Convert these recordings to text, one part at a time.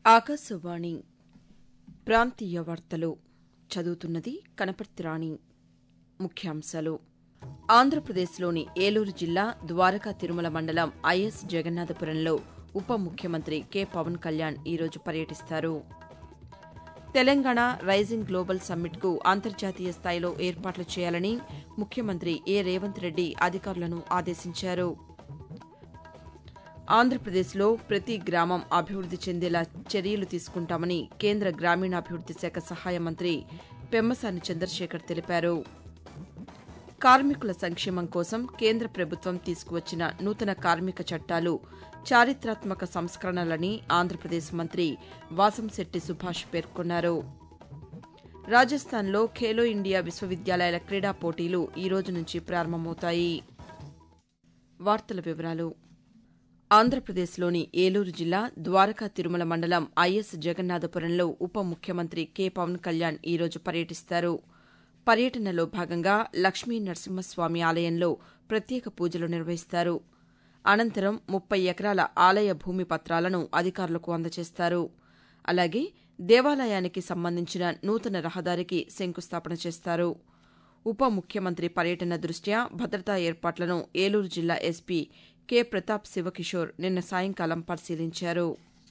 ఆకాశవాణి ప్రాంతీయ వార్తలు చదువుతున్నది కనపర్తి రాణి ముఖ్యాంశాలు ఆంధ్రప్రదేశ్లోని ఏలూరు జిల్లా ద్వారకా తిరుమల మండలం ఐఎస్ జగన్నాథపురంలో ఉప ముఖ్యమంత్రి కె పవన్ కళ్యాణ్ ఈరోజు పర్యటిస్తారు తెలంగాణ రైజింగ్ గ్లోబల్ సమ్మిట్కు అంతర్జాతీయ స్థాయిలో ఏర్పాట్లు చేయాలని ముఖ్యమంత్రి ఏ రేవంత్ రెడ్డి అధికారులను ఆదేశించారు ఆంధ్రప్రదేశ్లో ప్రతి గ్రామం అభివృద్ది చెందేలా చర్యలు తీసుకుంటామని కేంద్ర గ్రామీణాభివృద్ది శాఖ సహాయ మంత్రి పెమ్మసాని చంద్రశేఖర్ తెలిపారు కార్మికుల సంక్షేమం కోసం కేంద్ర ప్రభుత్వం తీసుకువచ్చిన నూతన కార్మిక చట్టాలు చారిత్రాత్మక సంస్కరణలని ఆంధ్రప్రదేశ్ మంత్రి వాసంశెట్టి సుభాష్ పేర్కొన్నారు రాజస్థాన్లో ఖేలో ఇండియా విశ్వవిద్యాలయాల క్రీడా పోటీలు ఈ రోజు నుంచి ప్రారంభమవుతాయి వార్తల వివరాలు ఆంధ్రప్రదేశ్లోని ఏలూరు జిల్లా ద్వారకా తిరుమల మండలం ఐఎస్ జగన్నాథపురంలో ఉప ముఖ్యమంత్రి కె పవన్ కళ్యాణ్ ఈరోజు పర్యటిస్తారు పర్యటనలో భాగంగా లక్ష్మీ నరసింహస్వామి ఆలయంలో ప్రత్యేక పూజలు నిర్వహిస్తారు అనంతరం ముప్పై ఎకరాల ఆలయ భూమి పత్రాలను అధికారులకు అందజేస్తారు అలాగే దేవాలయానికి సంబంధించిన నూతన రహదారికి శంకుస్థాపన చేస్తారు ఉప ముఖ్యమంత్రి పర్యటన దృష్ట్యా భద్రతా ఏర్పాట్లను ఏలూరు జిల్లా ఎస్పీ కె ప్రతాప్ శివకిషోర్ నిన్న సాయంకాలం పరిశీలించారు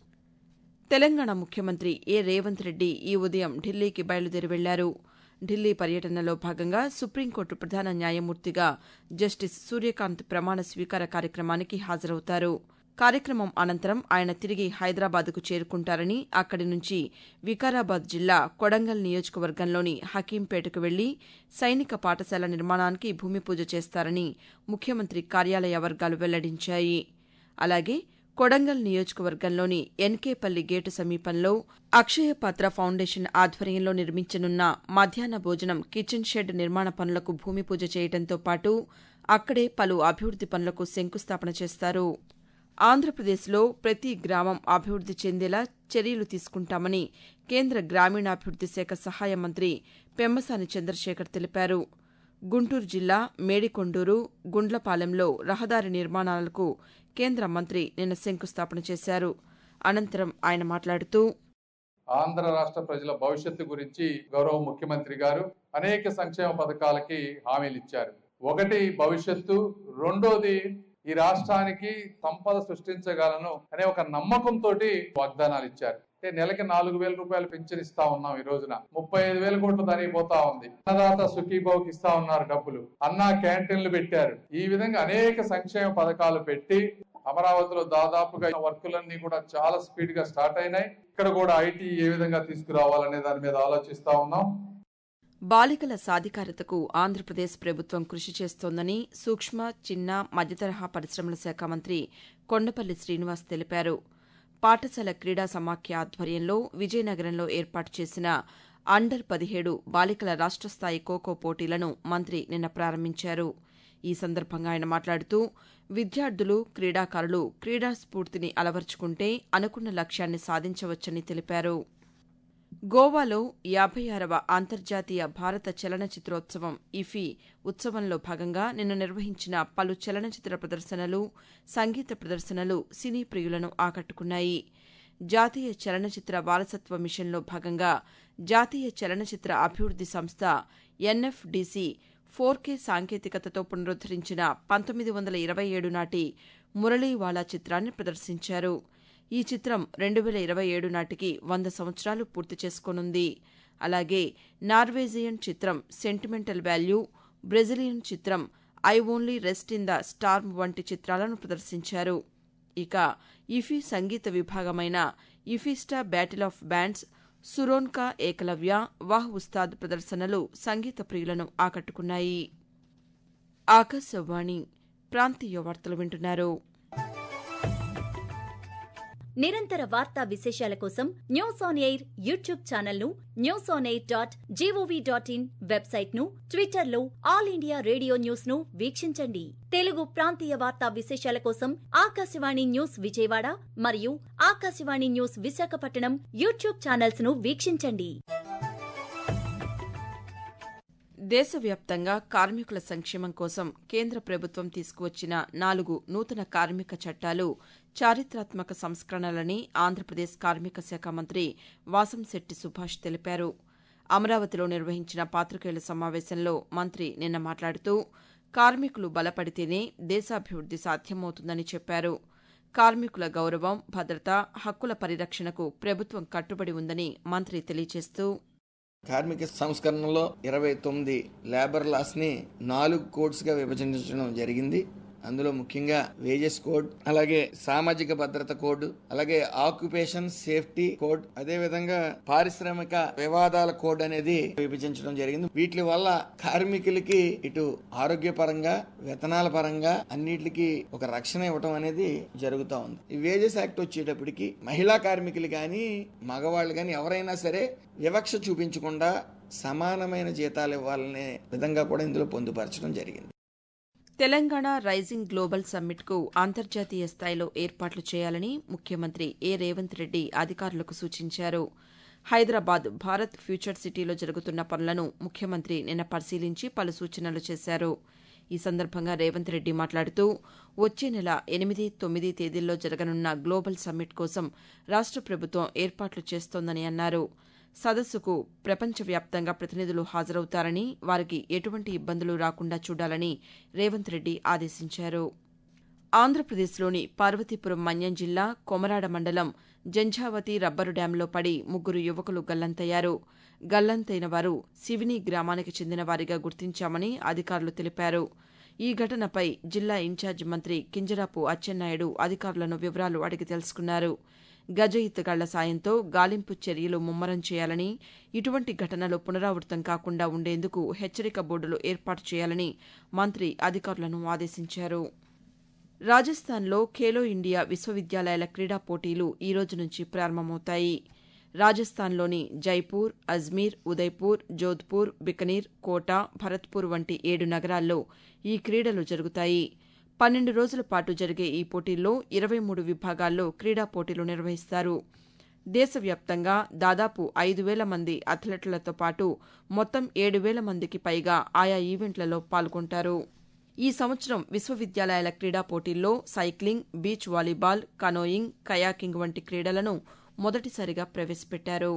తెలంగాణ ముఖ్యమంత్రి ఏ రేవంత్ రెడ్డి ఈ ఉదయం ఢిల్లీకి బయలుదేరి వెళ్లారు ఢిల్లీ పర్యటనలో భాగంగా సుప్రీంకోర్టు ప్రధాన న్యాయమూర్తిగా జస్టిస్ సూర్యకాంత్ ప్రమాణ స్వీకార కార్యక్రమానికి హాజరవుతారు కార్యక్రమం అనంతరం ఆయన తిరిగి హైదరాబాద్కు చేరుకుంటారని అక్కడి నుంచి వికారాబాద్ జిల్లా కొడంగల్ నియోజకవర్గంలోని హకీంపేటకు వెళ్లి సైనిక పాఠశాల నిర్మాణానికి భూమి పూజ చేస్తారని ముఖ్యమంత్రి కార్యాలయ వర్గాలు వెల్లడించాయి అలాగే కొడంగల్ నియోజకవర్గంలోని ఎన్కేపల్లి గేటు సమీపంలో అక్షయపాత్ర ఫౌండేషన్ ఆధ్వర్యంలో నిర్మించనున్న మధ్యాహ్న భోజనం కిచెన్ షెడ్ నిర్మాణ పనులకు భూమి పూజ చేయడంతో పాటు అక్కడే పలు అభివృద్ది పనులకు శంకుస్థాపన చేస్తారు ఆంధ్రప్రదేశ్లో ప్రతి గ్రామం అభివృద్ది చెందేలా చర్యలు తీసుకుంటామని కేంద్ర గ్రామీణాభివృద్ది శాఖ సహాయ మంత్రి పెమ్మసాని చంద్రశేఖర్ తెలిపారు గుంటూరు జిల్లా మేడికొండూరు గుండ్లపాలెంలో రహదారి నిర్మాణాలకు కేంద్ర మంత్రి నిన్న శంకుస్థాపన చేశారు అనంతరం ఆయన మాట్లాడుతూ ఆంధ్ర రాష్ట్ర ప్రజల భవిష్యత్తు గురించి గౌరవ ముఖ్యమంత్రి గారు అనేక సంక్షేమ పథకాలకి హామీలు ఇచ్చారు ఒకటి భవిష్యత్తు రెండోది ఈ రాష్ట్రానికి సంపద సృష్టించగలను అనే ఒక నమ్మకంతో వాగ్దానాలు ఇచ్చారు అంటే నెలకి నాలుగు వేల రూపాయలు పెన్షన్ ఇస్తా ఉన్నాం ఈ రోజున ముప్పై ఐదు వేల కోట్లు దానికి పోతా ఉంది అన్నదాత సుఖీభావుకి ఇస్తా ఉన్నారు డబ్బులు అన్నా క్యాంటీన్లు పెట్టారు ఈ విధంగా అనేక సంక్షేమ పథకాలు పెట్టి అమరావతిలో దాదాపుగా వర్కులన్నీ కూడా చాలా స్పీడ్ గా స్టార్ట్ అయినాయి ఇక్కడ కూడా ఐటీ ఏ విధంగా తీసుకురావాలనే దాని మీద ఆలోచిస్తా ఉన్నాం బాలికల సాధికారతకు ఆంధ్రప్రదేశ్ ప్రభుత్వం కృషి చేస్తోందని సూక్ష్మ చిన్న మధ్యతరహా పరిశ్రమల శాఖ మంత్రి కొండపల్లి శ్రీనివాస్ తెలిపారు పాఠశాల క్రీడా సమాఖ్య ఆధ్వర్యంలో విజయనగరంలో ఏర్పాటు చేసిన అండర్ పదిహేడు బాలికల రాష్టస్థాయి ఖోఖో పోటీలను మంత్రి నిన్న ప్రారంభించారు ఈ సందర్భంగా ఆయన మాట్లాడుతూ విద్యార్థులు క్రీడాకారులు క్రీడా స్ఫూర్తిని అలవర్చుకుంటే అనుకున్న లక్ష్యాన్ని సాధించవచ్చని తెలిపారు గోవాలో యాభై ఆరవ అంతర్జాతీయ భారత చలనచిత్రోత్సవం ఇఫీ ఉత్సవంలో భాగంగా నిన్న నిర్వహించిన పలు చలనచిత్ర ప్రదర్శనలు సంగీత ప్రదర్శనలు సినీ ప్రియులను ఆకట్టుకున్నాయి జాతీయ చలనచిత్ర వారసత్వ మిషన్లో భాగంగా జాతీయ చలనచిత్ర అభివృద్ది సంస్థ ఎన్ఎఫ్డిసి ఫోర్ కే సాంకేతికతతో పునరుద్దరించిన పంతొమ్మిది వందల ఇరవై ఏడు నాటి మురళీవాలా చిత్రాన్ని ప్రదర్శించారు ఈ చిత్రం రెండు వేల ఇరవై ఏడు నాటికి వంద సంవత్సరాలు పూర్తి చేసుకోనుంది అలాగే నార్వేజియన్ చిత్రం సెంటిమెంటల్ వాల్యూ బ్రెజిలియన్ చిత్రం I only rest in the storm వంటి చిత్రాలను ప్రదర్శించారు ఇక ఇఫీ సంగీత విభాగమైన ఇఫీస్టా బ్యాటిల్ ఆఫ్ బ్యాండ్స్ సురోన్కా ఏకలవ్య వాహ్ ఉస్తాద్ ప్రదర్శనలు సంగీత ప్రియులను ఆకట్టుకున్నాయి ఆకాశవాణి ప్రాంతీయ వార్తలు వింటున్నారు నిరంతర వార్తా విశేషాల కోసం news on air YouTube channel ను news on air dot gov dot in website ను ట్విట్టర్ లో ఆల్ ఇండియా రేడియో న్యూస్ ను వీక్షించండి తెలుగు ప్రాంతీయ వార్తా విశేషాల కోసం ఆకాశవాణి న్యూస్ విజయవాడ మరియు Akashvani news Visakhapatnam YouTube channels ను వీక్షించండి దేశవ్యాప్తంగా కార్మికుల సంక్షేమం కోసం కేంద్ర ప్రభుత్వం తీసుకువచ్చిన నాలుగు నూతన కార్మిక చట్టాలు చారిత్రాత్మక సంస్కరణలని ఆంధ్రప్రదేశ్ కార్మిక శాఖ మంత్రి వాసంశెట్టి సుభాష్ తెలిపారు అమరావతిలో నిర్వహించిన పాతికేయుల సమావేశంలో మంత్రి నిన్న మాట్లాడుతూ కార్మికులు బలపడితేనే దేశాభివృద్ది సాధ్యమవుతుందని చెప్పారు కార్మికుల గౌరవం భద్రత హక్కుల పరిరక్షణకు ప్రభుత్వం కట్టుబడి ఉందని మంత్రి తెలియజేస్తూ కార్మిక సంస్కరణలో ఇరవై తొమ్మిది లేబర్ లాస్ ని నాలుగు కోడ్స్ గా విభజించడం జరిగింది అందులో ముఖ్యంగా వేజెస్ కోడ్ అలాగే సామాజిక భద్రత కోడ్ అలాగే ఆక్యుపేషన్ సేఫ్టీ కోడ్ అదే విధంగా పారిశ్రామిక వివాదాల కోడ్ అనేది విభజించడం జరిగింది వీటి వల్ల కార్మికులకి ఇటు ఆరోగ్యపరంగా వేతనాల పరంగా అన్నిటికి ఒక రక్షణ ఇవ్వటం అనేది జరుగుతూ ఉంది ఈ వేజెస్ యాక్ట్ వచ్చేటప్పటికి మహిళా కార్మికులు కానీ మగవాళ్ళు కానీ ఎవరైనా సరే వివక్ష చూపించకుండా సమానమైన జీతాలు ఇవ్వాలనే విధంగా కూడా ఇందులో పొందుపరచడం జరిగింది తెలంగాణ రైజింగ్ గ్లోబల్ సమ్మిట్కు అంతర్జాతీయ స్థాయిలో ఏర్పాట్లు చేయాలని ముఖ్యమంత్రి ఏ రేవంత్ రెడ్డి అధికారులకు సూచించారు హైదరాబాద్ భారత్ ఫ్యూచర్ సిటీలో జరుగుతున్న పనులను ముఖ్యమంత్రి నిన్న పరిశీలించి పలు సూచనలు చేశారు ఈ సందర్భంగా రేవంత్ రెడ్డి మాట్లాడుతూ వచ్చే నెల ఎనిమిది తొమ్మిది తేదీల్లో జరగనున్న గ్లోబల్ సమ్మిట్ కోసం రాష్ట ప్రభుత్వం ఏర్పాట్లు చేస్తోందని అన్నారు సదస్సుకు ప్రపంచవ్యాప్తంగా ప్రతినిధులు హాజరవుతారని వారికి ఎటువంటి ఇబ్బందులు రాకుండా చూడాలని రేవంత్ రెడ్డి ఆదేశించారు ఆంధ్రప్రదేశ్లోని పార్వతీపురం మన్యం జిల్లా కొమరాడ మండలం జంఝావతి రబ్బరు డ్యాంలో పడి ముగ్గురు యువకులు గల్లంతయ్యారు గల్లంతైన వారు శివిని గ్రామానికి చెందిన వారిగా గుర్తించామని అధికారులు తెలిపారు ఈ ఘటనపై జిల్లా ఇన్ఛార్జి మంత్రి కింజరాపు అచ్చెన్నాయుడు అధికారులను వివరాలు అడిగి తెలుసుకున్నారు గజ ఈతగాళ్ల సాయంతో గాలింపు చర్యలు ముమ్మరం చేయాలని ఇటువంటి ఘటనలు పునరావృతం కాకుండా ఉండేందుకు హెచ్చరిక బోర్డులు ఏర్పాటు చేయాలని మంత్రి అధికారులను ఆదేశించారు రాజస్థాన్లో ఖేలో ఇండియా విశ్వవిద్యాలయాల క్రీడా పోటీలు ఈ రోజు నుంచి ప్రారంభమవుతాయి రాజస్థాన్లోని జైపూర్ అజ్మీర్ ఉదయ్పూర్ జోధ్పూర్ బికనీర్ కోటా భరత్పూర్ వంటి ఏడు నగరాల్లో ఈ క్రీడలు జరుగుతాయి పన్నెండు రోజుల పాటు జరిగే ఈ పోటీల్లో ఇరవై మూడు విభాగాల్లో క్రీడా పోటీలు నిర్వహిస్తారు దేశవ్యాప్తంగా దాదాపు ఐదు వేల మంది అథ్లెట్లతో పాటు మొత్తం ఏడు వేల మందికి పైగా ఆయా ఈవెంట్లలో పాల్గొంటారు ఈ సంవత్సరం విశ్వవిద్యాలయాల క్రీడా పోటీల్లో cycling beach volleyball canoeing kayaking వంటి క్రీడలను మొదటిసారిగా ప్రవేశపెట్టారు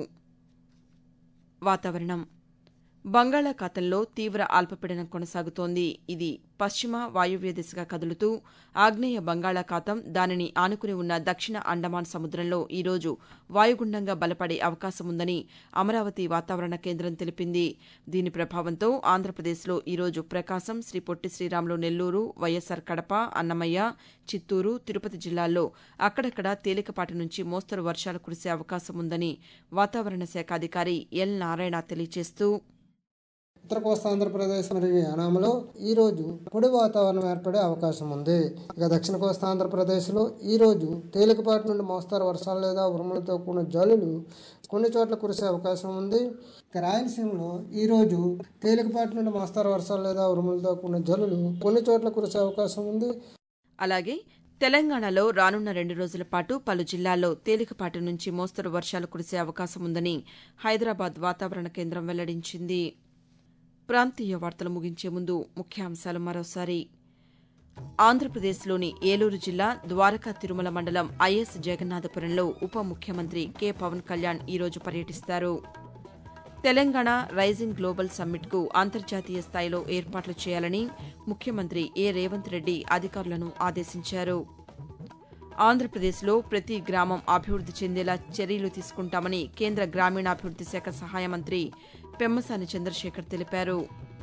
వాతావరణం బంగాళాఖాతంలో తీవ్ర అల్పపీడనం కొనసాగుతోంది ఇది పశ్చిమ వాయువ్య దిశగా కదులుతూ ఆగ్నేయ బంగాళాఖాతం దానిని ఆనుకుని ఉన్న దక్షిణ అండమాన్ సముద్రంలో ఈరోజు వాయుగుండంగా బలపడే అవకాశం ఉందని అమరావతి వాతావరణ కేంద్రం తెలిపింది దీని ప్రభావంతో ఆంధ్రప్రదేశ్లో ఈరోజు ప్రకాశం శ్రీ పొట్టి శ్రీరాములు నెల్లూరు వైఎస్సార్ కడప అన్నమయ్య చిత్తూరు తిరుపతి జిల్లాల్లో అక్కడక్కడ తేలికపాటి నుంచి మోస్తరు వర్షాలు కురిసే అవకాశం ఉందని వాతావరణ శాఖ అధికారి ఎల్ నారాయణ తెలియజేస్తూ ఉత్తర కోస్తా ఆంధ్రప్రదేశ్ మరియు యానాంలో ఈ రోజు పొడి వాతావరణం ఏర్పడే అవకాశం ఉంది ఇక దక్షిణ కోస్తా ఆంధ్రప్రదేశ్లో ఈ రోజు తేలికపాటి నుండి మోస్తారు వర్షాలు లేదా ఉరుములతో కూడిన జల్లులు కొన్ని చోట్ల కురిసే అవకాశం ఉంది ఇక రాయలసీమలో ఈ రోజు తేలికపాటి నుండి మోస్తారు వర్షాలు లేదా ఉరుములతో కూడిన జల్లులు కొన్ని చోట్ల కురిసే అవకాశం ఉంది అలాగే తెలంగాణలో రానున్న రెండు రోజుల పాటు పలు జిల్లాల్లో తేలికపాటి నుంచి మోస్తరు వర్షాలు కురిసే అవకాశం ఉందని హైదరాబాద్ వాతావరణ కేంద్రం వెల్లడించింది ప్రాంతీయ వార్తలు ముగించే ముందు ముఖ్యాంశాలు మరోసారి ఆంధ్రప్రదేశ్లోని ఏలూరు జిల్లా ద్వారకా తిరుమల మండలం ఐఎస్ జగన్నాథపురంలో ఉప ముఖ్యమంత్రి కె పవన్ కళ్యాణ్ ఈరోజు పర్యటిస్తారు తెలంగాణ రైజింగ్ గ్లోబల్ సమ్మిట్కు అంతర్జాతీయ స్థాయిలో ఏర్పాట్లు చేయాలని ముఖ్యమంత్రి ఏ రేవంత్ రెడ్డి అధికారులను ఆదేశించారు ఆంధ్రప్రదేశ్లో ప్రతి గ్రామం అభివృద్ది చెందేలా చర్యలు తీసుకుంటామని కేంద్ర గ్రామీణాభివృద్ది శాఖ సహాయ మంత్రి పెమ్మసాని చంద్రశేఖర్ తెలిపారు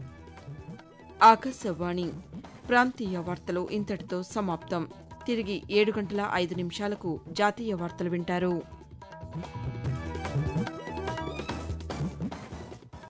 ఆకాశవాణి ప్రాంతీయ వార్తలు ఇంతటితో సమాప్తం తిరిగి ఏడు గంటల ఐదు నిమిషాలకు జాతీయ వార్తలు వింటారు